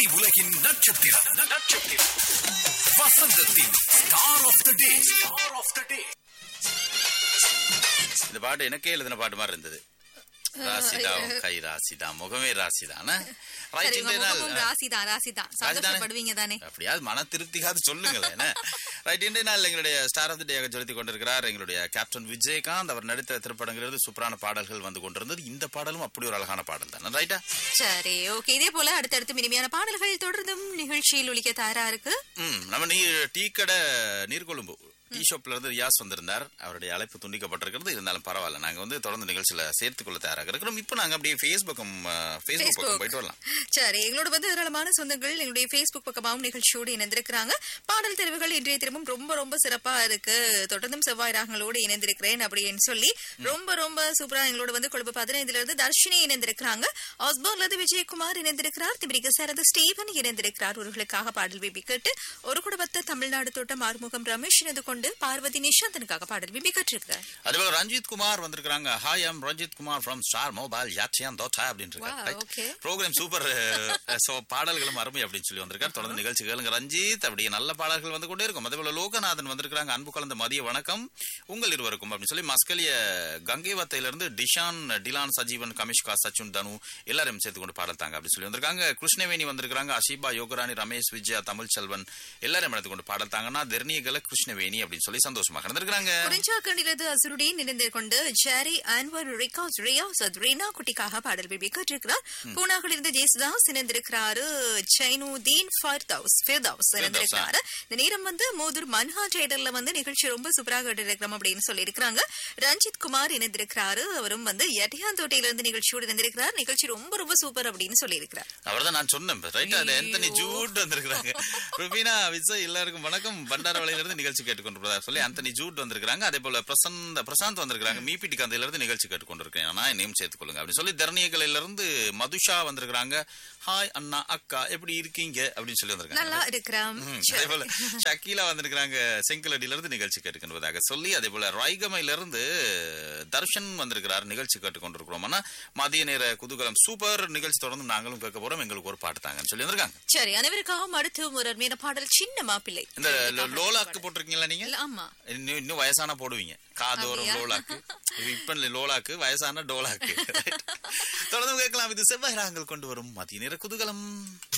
உலகின் நட்சத்திரம் நட்சத்திரம் வசந்தத்தின் star of the day star of the day இந்த பாட்டு எனக்கே எழுதின பாட்டு மாதிரி இருந்தது ராசிதா கை ராசிதா முகமே ராசிதான சரி உங்க முகமும் ராசிதான் ராசிதான் சந்தோஷப்படுவீங்க தானே அப்படியாவது மன திருப்திக்காவது சொல்லுங்களேன் ரைட் இன்றைய நாள் எங்களுடைய ஸ்டார் ஆஃப் தி டேயாக ஜொலித்துக் கொண்டிருக்கிறார் எங்களுடைய கேப்டன் விஜயகாந்த் அவர் நடித்த திரைப்படங்கிறது சூப்பரான பாடல்கள் வந்து கொண்டிருந்தது இந்த பாடலும் அப்படி ஒரு அழகான பாடல் தானே ரைட்டா சரி ஓகே இதே போல அடுத்தடுத்து இனிமையான பாடல்கள் தொடர்ந்தும் நிகழ்ச்சியில் ஒழிக்க தயாரா இருக்கு ம் நம்ம நீ டீ கடை நீர்கொழும்பு டீ ஷாப்ல இருந்து ரியாஸ் வந்திருந்தார் அவருடைய அழைப்பு துண்டிக்கப்பட்டிருக்கிறது இருந்தாலும் பரவாயில்ல நாங்க வந்து தொடர்ந்து நிகழ்ச்சியில சேர்த்துக் கொள்ள தயாராக இருக்கிறோம் இப்போ நாங்க அப்படியே ஃபேஸ்புக்கம் ஃபேஸ்புக் பக்கம் போயிட்டு வரலாம் சரி எங்களோட வந்து ஏராளமான சொந்தங்கள் எங்களுடைய Facebook பக்கமாகவும் நிகழ்ச்சியோடு இணைந்திருக்கிறாங்க பாடல் தெரிவுகள் இன்றைய தினமும் ரொம்ப ரொம்ப சிறப்பா இருக்கு தொடர்ந்தும் செவ்வாய் ராகங்களோடு இணைந்திருக்கிறேன் அப்படின்னு சொல்லி ரொம்ப ரொம்ப சூப்பரா எங்களோட வந்து கொழும்பு பதினைந்துல இருந்து தர்ஷினி இணைந்திருக்கிறாங்க ஆஸ்போர்ல இருந்து விஜயகுமார் இணைந்திருக்கிறார் திமிரிக்க சாரது ஸ்டீவன் இணைந்திருக்கிறார் ஒருவர்களுக்காக பாடல் விபி கேட்டு ஒரு குடும்பத்தை தமிழ்நாடு தோட்டம் ஆறுமுகம் ரமேஷ் இணைந்து கொண்டு பார்வதி நிஷாந்தனுக்காக பாடல் விபி கேட்டிருக்கிறார் அதேபோல ரஞ்சித் குமார் வந்திருக்காங்க hi I'm Ranjith Kumar from Star Mobile யாச்சியான் தோட்டா அப்படின்னு Wow, okay. Program super so பாடல்களும் அருமை அப்படின்னு சொல்லி வந்திருக்காரு தொடர்ந்து நிகழ்ச்சி கேளுங்க ரஞ்சித் அப்படியே நல்ல பாடல்கள் வந்து கொண்டே இருக்கும் அதேபோல லோகநாதன் வந்திருக்காங்க அன்பு கலந்த மதிய வணக்கம் உங்கள் இருவருக்கும் அப்படின்னு சொல்லி மஸ்கலிய கங்கைவத்தையில இருந்து டிஷான் டிலான் சஜீவன் கமிஷ்கா சச்சுன் தனு எல்லாரும் சேர்த்து கொண்டு பாடல் தாங்க அப்படின்னு சொல்லி வந்திருக்காங்க கிருஷ்ணவேணி வந்திருக்காங்க அஷிபா யோகராணி ரமேஷ் விஜயா தமிழ் செல்வன் எல்லாரும் எடுத்து கொண்டு பாடல் தாங்கன்னா தெர்னியகல கிருஷ்ணவேணி அப்படின்னு சொல்லி சந்தோஷமாக இருந்திருக்காங்க குறிஞ்சாக்கண்டிலிருந்து அசுருடன் இணைந்து கொண்டு ஜெரி அன்வர் ரிகாஸ் ரியாஸ் ரீனா குட்டிக்காக பாடல் விபி கேட்டிருக்கிறார் பூனாவிலிருந்து ஜேசுதாஸ் இணைந்திருக்கிறாரு ஜைனுதீன் ஃபர்தவுஸ் ஃபிர்தவுஸ் இணைந்திருக்கிறாரு இந்த நேரம் வந்து மோதூர் மன்ஹா ட்ரேடர்ல வந்து நிகழ்ச்சி ரொம்ப சூப்பராக கேட்டிருக்கிறோம் அப்படின்னு சொல்லியிருக்கிறாங்க ரஞ்சித் குமார் இணைந்திருக்கிறாரு அவரும் வந்து எட்டியாந்தோட்டையில இருந்து நிகழ்ச்சியோடு இணைந்திருக்கிறார் நிகழ்ச்சி ரொம்ப ரொம்ப சூப்பர் அப்படின்னு சொல்லியிருக்கிறார் அவர்தான் நான் சொன்னேன் ரைட் அது எந்தனி ஜூட் வந்திருக்காங்க ருபீனா விஜய் எல்லாருக்கும் வணக்கம் பண்டாரவளையில இருந்து நிகழ்ச்சி கேட்டுக்கொண்டிருப்பதா சொல்லி அந்தனி ஜூட் வந்திருக்காங்க அதே போல பிரசந்த் பிரசாந்த் வந்திருக்காங்க மீபிடி கந்தையில இருந்து நிகழ்ச்சி கேட்டுக்கொண்டிருக்கேன் ஆனா என்னையும் சேர்த்துக் கொள்ளுங்க அப்படின்னு சொல்லி தரணியகலையில இருந்து மதுஷா வந்திருக்காங்க ஹாய் அண்ணா அக்கா எப்படி இருக்கீங்க அப்படின்னு சொல்லி வந்திருக்காங்க நல்லா இருக்கிறோம் ம், அதே போல ஷக்கீலா வந்திருக்காங்க செங்கலடியில இருந்து நிகழ்ச்சி கேட்டுக்கொண்டதாக சொல்லி அதே போல ராய்கமையில இருந்து தர்ஷன் வந்திருக்கிறார் நிகழ்ச்சி கேட்டுக்கொண்டிருக்கிறோம் ஆனா மதிய நேர குதூகலம் சூப்பர் நிகழ்ச்சி தொடர்ந்து நாங்களும் கேட்க போறோம் எங்களுக்கு ஒரு பாட்டு தாங்கன்னு சொல்லி வந்திருக்காங்க சரி அனைவருக்காகவும் அடுத்து ஒரு மீன பாடல் சின்ன மாப்பிள்ளை இந்த லோ- லோலாக்கு போட்டிருக்கீங்களா நீங்க இல்ல, ஆமா இன்னும் இன்னும் வயசான போடுவீங்க காதோரம் அப்படியா? லோலாக்கு இது இப்ப இல்ல லோலாக்கு வயசான டோலாக்கு தொடர்ந்து கேட்கலாம் இது செவ்வாய் ராகங்கள் கொண்டு வரும் மதிய நேர குதூகலம்